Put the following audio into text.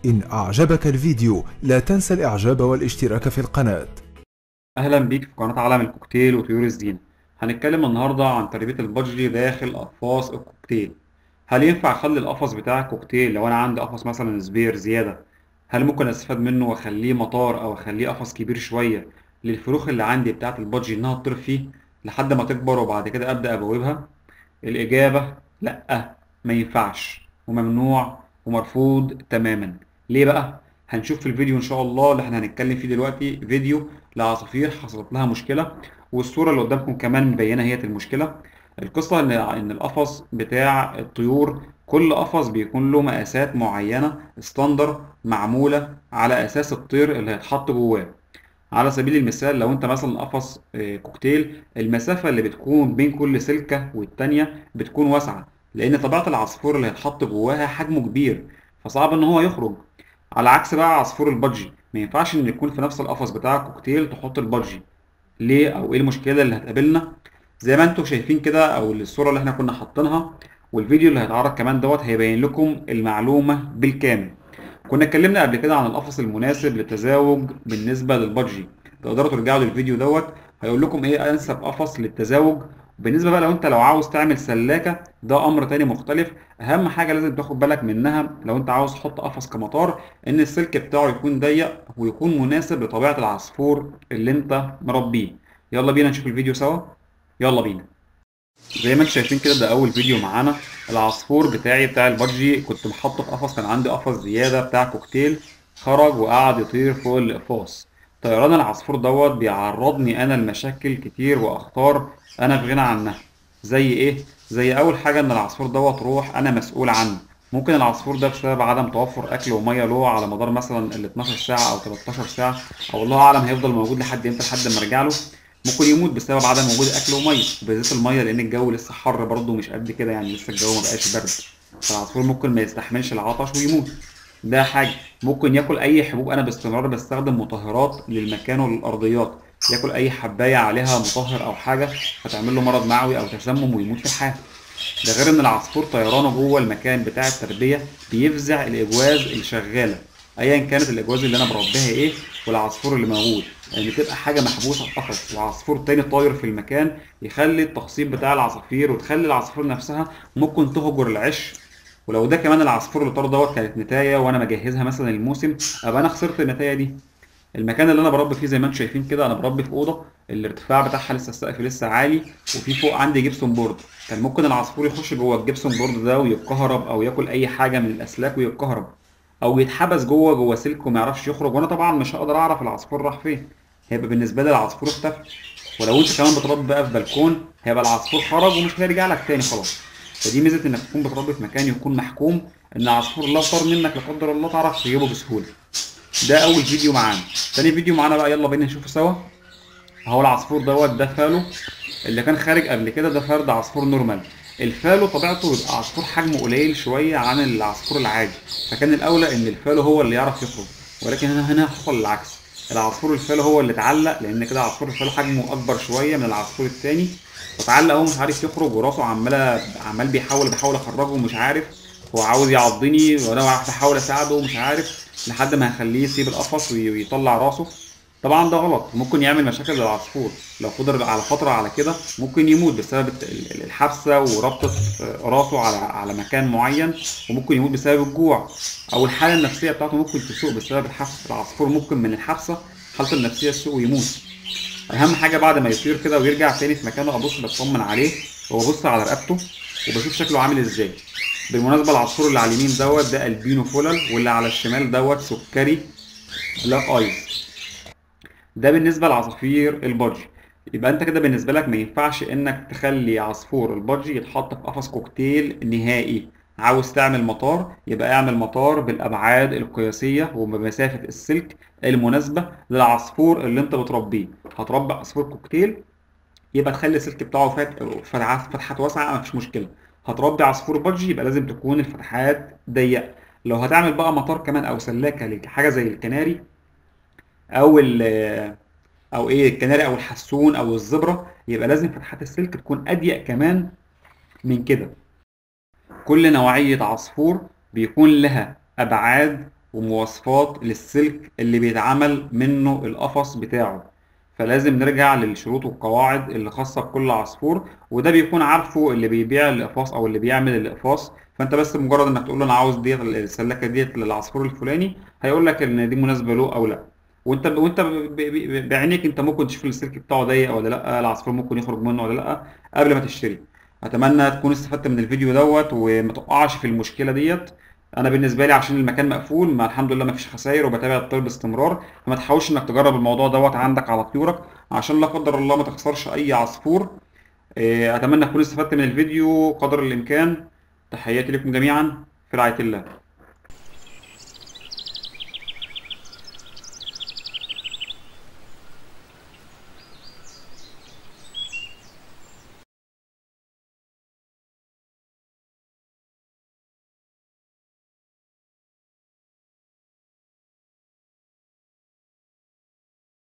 إن أعجبك الفيديو لا تنسى الإعجاب والاشتراك في القناة اهلا بيك في قناة عالم الكوكتيل وطيور الزينة هنتكلم النهاردة عن تربية البادجي داخل اقفاص الكوكتيل هل ينفع اخلي القفص بتاع الكوكتيل لو انا عندي قفص مثلا سبير زيادة هل ممكن استفاد منه واخليه مطار او اخليه قفص كبير شوية للفروخ اللي عندي بتاعة البادجي انها تطير فيه لحد ما تكبر وبعد كده ابدا ابوبها الاجابة لا ما ينفعش وممنوع ومرفوض تماما ليه بقى هنشوف في الفيديو ان شاء الله اللي احنا هنتكلم فيه دلوقتي فيديو لعصافير حصلت لها مشكله والصوره اللي قدامكم كمان مبينه هي المشكله القصه ان ان القفص بتاع الطيور كل قفص بيكون له مقاسات معينه ستاندر معموله على اساس الطير اللي هيتحط جواه على سبيل المثال لو انت مثلا قفص آه، كوكتيل المسافه اللي بتكون بين كل سلكه والتانيه بتكون واسعه لان طبيعه العصفور اللي هيتحط جواها حجمه كبير فصعب ان هو يخرج على عكس بقى عصفور البادجي ما ينفعش ان يكون في نفس القفص بتاع الكوكتيل تحط البادجي ليه او ايه المشكله اللي هتقابلنا زي ما انتم شايفين كده او الصوره اللي احنا كنا حاطينها والفيديو اللي هيتعرض كمان دوت هيبين لكم المعلومه بالكامل كنا اتكلمنا قبل كده عن القفص المناسب للتزاوج بالنسبه للبادجي تقدروا ترجعوا للفيديو دوت هيقول لكم ايه انسب قفص للتزاوج بالنسبه بقى لو انت لو عاوز تعمل سلاكه ده امر تاني مختلف اهم حاجه لازم تاخد بالك منها لو انت عاوز تحط قفص كمطار ان السلك بتاعه يكون ضيق ويكون مناسب لطبيعه العصفور اللي انت مربيه يلا بينا نشوف الفيديو سوا يلا بينا زي ما انتم شايفين كده ده اول فيديو معانا العصفور بتاعي بتاع البادجي كنت محطه في قفص كان عندي قفص زياده بتاع كوكتيل خرج وقعد يطير فوق الاقفاص طيران العصفور دوت بيعرضني انا لمشاكل كتير واخطار انا في غنى عنها زي ايه زي اول حاجه ان العصفور دوت روح انا مسؤول عنه ممكن العصفور ده بسبب عدم توفر اكل وميه له على مدار مثلا ال 12 ساعه او 13 ساعه او الله اعلم هيفضل موجود لحد امتى لحد ما ارجع له ممكن يموت بسبب عدم وجود اكل وميه وبالذات الميه لان الجو لسه حر برضه مش قد كده يعني لسه الجو ما بقاش برد فالعصفور ممكن ما يستحملش العطش ويموت ده حاجه ممكن ياكل اي حبوب انا باستمرار بستخدم مطهرات للمكان وللارضيات ياكل اي حبايه عليها مطهر او حاجه فتعمل له مرض معوي او تسمم ويموت في الحال ده غير ان العصفور طيرانه جوه المكان بتاع التربيه بيفزع الاجواز الشغاله ايا كانت الاجواز اللي انا بربيها ايه والعصفور اللي موجود يعني تبقى حاجه محبوسه في قفص وعصفور تاني طاير في المكان يخلي التخصيب بتاع العصافير وتخلي العصافير نفسها ممكن تهجر العش ولو ده كمان العصفور اللي طار دوت كانت نتايه وانا مجهزها مثلا الموسم ابقى انا خسرت النتايه دي المكان اللي انا بربي فيه زي ما انتم شايفين كده انا بربي في اوضه الارتفاع بتاعها لسه السقف لسه عالي وفي فوق عندي جبسون بورد كان ممكن العصفور يخش جوه الجبسون بورد ده ويتكهرب او ياكل اي حاجه من الاسلاك ويتكهرب او يتحبس جوه جوه سلك وما يعرفش يخرج وانا طبعا مش هقدر اعرف العصفور راح فين هيبقى بالنسبه لي العصفور اختفى ولو انت كمان بتربي بقى في بلكون هيبقى العصفور خرج ومش هيرجع لك تاني خلاص فدي ميزه انك تكون بتربي في مكان يكون محكوم ان العصفور لو طار منك لا قدر الله تعرف تجيبه بسهوله ده اول فيديو معانا تاني فيديو معانا بقى يلا بينا نشوفه سوا اهو العصفور دوت ده فالو اللي كان خارج قبل كده ده فرد عصفور نورمال الفالو طبيعته بيبقى عصفور حجمه قليل شويه عن العصفور العادي فكان الاولى ان الفالو هو اللي يعرف يخرج ولكن هنا هنا حصل العكس العصفور الفالو هو اللي اتعلق لان كده عصفور الفالو حجمه اكبر شويه من العصفور التاني فتعلق هو مش عارف يخرج وراسه عماله عمال بيحاول بحاول اخرجه ومش عارف هو عاوز يعضني وانا بحاول اساعده ومش عارف لحد ما هخليه يسيب القفص وي- ويطلع راسه طبعا ده غلط ممكن يعمل مشاكل للعصفور لو فضل على فتره على كده ممكن يموت بسبب الت- ال- الحبسه وربطه آه، راسه على على مكان معين وممكن يموت بسبب الجوع او الحاله النفسيه بتاعته ممكن تسوء بسبب الحبس العصفور ممكن من الحبسه حالته النفسيه تسوء ويموت اهم حاجه بعد ما يطير كده ويرجع تاني في مكانه ابص بطمن عليه وببص على رقبته وبشوف شكله عامل ازاي بالمناسبه العصفور اللي على اليمين دوت ده البينو فولل واللي على الشمال دوت سكري بلاك ايز ده بالنسبه لعصافير البادجي يبقى انت كده بالنسبه لك ما ينفعش انك تخلي عصفور البادجي يتحط في قفص كوكتيل نهائي عاوز تعمل مطار يبقى اعمل مطار بالابعاد القياسيه وبمسافه السلك المناسبه للعصفور اللي انت بتربيه هتربي عصفور كوكتيل يبقى تخلي السلك بتاعه فات فتحات فتحات واسعه مفيش مشكله هتربي عصفور بادجي يبقى لازم تكون الفتحات ضيقه لو هتعمل بقى مطار كمان او سلاكه لحاجه زي الكناري او ال او ايه الكناري او الحسون او الزبرة يبقى لازم فتحات السلك تكون اضيق كمان من كده كل نوعية عصفور بيكون لها ابعاد ومواصفات للسلك اللي بيتعمل منه القفص بتاعه فلازم نرجع للشروط والقواعد اللي خاصة بكل عصفور وده بيكون عارفه اللي بيبيع الأقفاص أو اللي بيعمل الأقفاص فأنت بس مجرد إنك تقول له أنا عاوز ديت السلكة ديت للعصفور الفلاني هيقول لك إن دي مناسبة له أو لأ وأنت وأنت ب- ب- بعينيك أنت ممكن تشوف السلك بتاعه ضيق ولا لأ العصفور ممكن يخرج منه ولا لأ قبل ما تشتري أتمنى تكون استفدت من الفيديو دوت وما تقعش في المشكلة ديت انا بالنسبه لي عشان المكان مقفول ما الحمد لله ما فيش خسائر وبتابع الطير باستمرار فما تحاولش انك تجرب الموضوع دوت عندك على طيورك عشان لا قدر الله ما تخسرش اي عصفور إيه، اتمنى تكون استفدت من الفيديو قدر الامكان تحياتي لكم جميعا في رعايه الله